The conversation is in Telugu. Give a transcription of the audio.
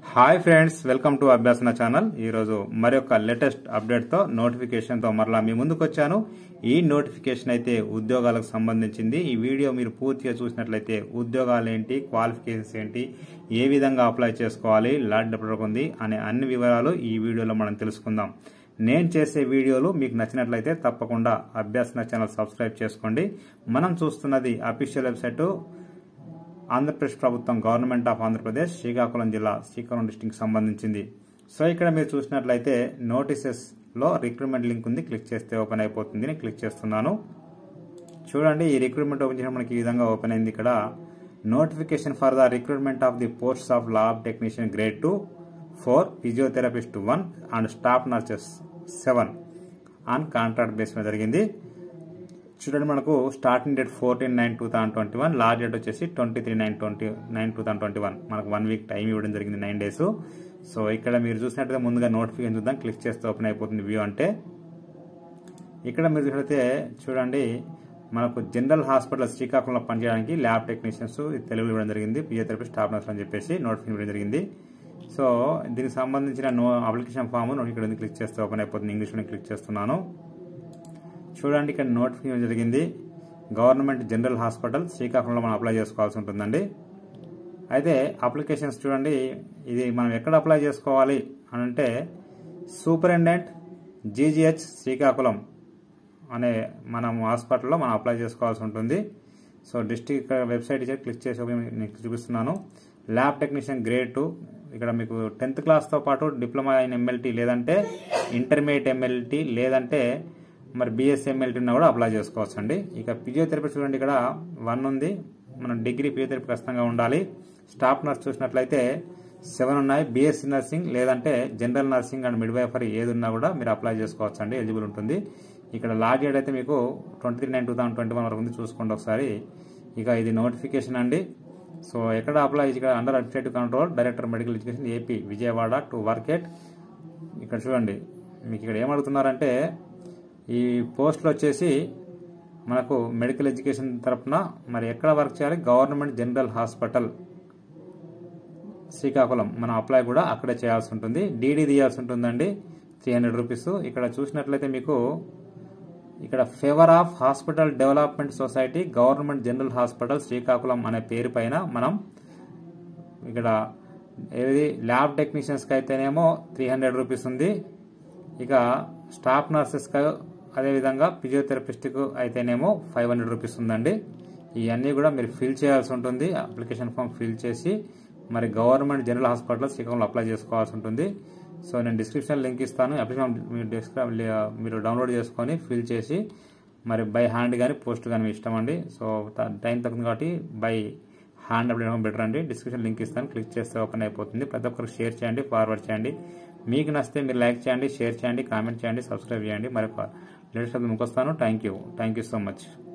hi friends welcome to Abhyasana channel ఈరోజు మరొక లేటెస్ట్ అప్డేట్తో నోటిఫికేషన్తో మరలా మీ ముందుకు వచ్చాను ఈ నోటిఫికేషన్ అయితే ఉద్యోగాలకు సంబంధించింది ఈ వీడియో మీరు పూర్తిగా చూసినట్లయితే ఉద్యోగాలు ఏంటి క్వాలిఫికేషన్స్ ఏంటి ఏ విధంగా అప్లై చేసుకోవాలి లాడ్ డెవలప్ ఉంది అనే అన్ని వివరాలు ఈ వీడియోలో మనం తెలుసుకుందాం నేను చేసే వీడియోలు మీకు నచ్చినట్లయితే తప్పకుండా అభ్యాసన ఛానల్ సబ్స్క్రైబ్ చేసుకోండి మనం చూస్తున్నది అఫీషియల్ వెబ్సైటు ఆంధ్రప్రదేశ్ ప్రభుత్వం గవర్నమెంట్ ఆఫ్ ఆంధ్రప్రదేశ్ శ్రీకాకుళం జిల్లా శ్రీకాకుళం డిస్టిక్ సంబంధించింది సో ఇక్కడ మీరు చూసినట్లయితే నోటీసెస్ లో రిక్రూట్మెంట్ లింక్ ఉంది క్లిక్ చేస్తే ఓపెన్ అయిపోతుంది నేను క్లిక్ చేస్తున్నాను చూడండి ఈ రిక్రూట్మెంట్ ఓపెన్ చేయడం మనకి ఈ విధంగా ఓపెన్ అయింది ఇక్కడ notification for the recruitment of the post of lab technician grade two four physiotherapist one and staff nurses seven on contract base మీద జరిగింది చూడండి మనకు starting date fourteen nine two thousand twenty one last date వచ్చేసి twenty three nine twenty nine two thousand twenty one మనకు వన్ వీక్ టైం ఇవ్వడం జరిగింది నైన్ డేస్ సో ఇక్కడ మీరు చూసినట్లయితే ముందుగా నోటిఫికేషన్ చూద్దాం క్లిక్ చేస్తే ఓపెన్ అయిపోతుంది వ్యూ అంటే ఇక్కడ మీరు చూసినట్లయితే చూడండి మనకు జనరల్ హాస్పిటల్ శ్రీకాకుళంలో పనిచేయడానికి ల్యాబ్ టెక్నీషియన్స్ తెలుగులో ఇవ్వడం జరిగింది ఫిజియోథెరపీ స్టాఫ్ నర్స్ అని చెప్పేసి నోటిఫికేషన్ ఇవ్వడం జరిగింది సో దీనికి సంబంధించిన నో అప్లికేషన్ ఫామ్ ఇక్కడ ఉంది క్లిక్ చేస్తే ఓపెన్ అయిపోతుంది ఇంగ్లీష్ క్లిక్ చేస్తున్నాను చూడండి ఇక్కడ నోటిఫికేషన్ జరిగింది గవర్నమెంట్ జనరల్ హాస్పిటల్ శ్రీకాకుళంలో మనం అప్లై చేసుకోవాల్సి ఉంటుందండి అయితే అప్లికేషన్స్ చూడండి ఇది మనం ఎక్కడ అప్లై చేసుకోవాలి అని అంటే సూపరింటెండెంట్ జీజీహెచ్ శ్రీకాకుళం అనే మనం హాస్పిటల్లో మనం అప్లై చేసుకోవాల్సి ఉంటుంది సో డిస్టిక్ వెబ్సైట్ ఇచ్చి క్లిక్ చేసి మీకు చూపిస్తున్నాను ల్యాబ్ టెక్నీషియన్ గ్రేడ్ టూ ఇక్కడ మీకు టెన్త్ క్లాస్తో పాటు డిప్లొమా ఇన్ ఎంఎల్టీ లేదంటే ఇంటర్మీడియట్ ఎంఎల్టీ లేదంటే మరి బిఎస్ఎంఎల్టీ ఉన్నా కూడా అప్లై చేసుకోవచ్చు అండి ఇక ఫిజియోథెరపీ చూడండి ఇక్కడ వన్ ఉంది మనం డిగ్రీ ఫిజియోథెరపీ ఖచ్చితంగా ఉండాలి స్టాఫ్ నర్స్ చూసినట్లయితే సెవెన్ ఉన్నాయి బీఎస్సీ నర్సింగ్ లేదంటే జనరల్ నర్సింగ్ అండ్ మిడ్వైఫర్ ఏది ఉన్నా కూడా మీరు అప్లై చేసుకోవచ్చు అండి ఎలిజిబుల్ ఉంటుంది ఇక్కడ లాగ్ డేట్ అయితే మీకు twenty three nine two thousand twenty one వరకు ఉంది చూసుకోండి ఒకసారి ఇక ఇది నోటిఫికేషన్ అండి సో ఎక్కడ అప్లై ఇక్కడ under administrative control director medical education AP Vijayawada to work at ఇక్కడ చూడండి మీకు ఇక్కడ ఏమడుగుతున్నారంటే ఈ పోస్టులు వచ్చేసి మనకు మెడికల్ ఎడ్యుకేషన్ తరఫున మరి ఎక్కడ వర్క్ చేయాలి గవర్నమెంట్ జనరల్ హాస్పిటల్ శ్రీకాకుళం మనం అప్లై కూడా అక్కడే చేయాల్సి ఉంటుంది డీడీ తీయాల్సి ఉంటుందండి త్రీ హండ్రెడ్ రూపీస్ ఇక్కడ చూసినట్లయితే మీకు ఇక్కడ favour of hospital development society government general hospital Srikakulam అనే పేరు పైన మనం ఇక్కడ ఏది ల్యాబ్ టెక్నీషియన్స్కి అయితేనేమో త్రీ హండ్రెడ్ రూపీస్ ఉంది ఇక స్టాఫ్ నర్సెస్కి అదేవిధంగా ఫిజియోథెరపిస్ట్కు అయితేనేమో ఫైవ్ హండ్రెడ్ రూపీస్ ఉందండి ఇవన్నీ కూడా మీరు ఫిల్ చేయాల్సి ఉంటుంది అప్లికేషన్ ఫామ్ ఫిల్ చేసి మరి గవర్నమెంట్ జనరల్ హాస్పిటల్ శ్రీకాకుళంలో అప్లై చేసుకోవాల్సి ఉంటుంది సో నేను డిస్క్రిప్షన్ లింక్ ఇస్తాను అప్లికేషన్ మీరు డిస్క్రిప్ మీరు డౌన్లోడ్ చేసుకొని ఫిల్ చేసి మరి బై హ్యాండ్ కానీ పోస్ట్ కానీ మీ ఇష్టం అండి సో టైం తగ్గుతుంది కాబట్టి బై హ్యాండ్ అప్లై బెటర్ అండి డిస్క్రిప్షన్ లింక్ ఇస్తాను క్లిక్ చేస్తే ఓపెన్ అయిపోతుంది ప్రతి ఒక్కరికి షేర్ చేయండి ఫార్వర్డ్ చేయండి మీకు నచ్చితే మీరు లైక్ చేయండి షేర్ చేయండి కామెంట్ చేయండి సబ్స్క్రైబ్ చేయండి మరొక లేటెస్ట్ ముందుకు వస్తాను thank you thank you so much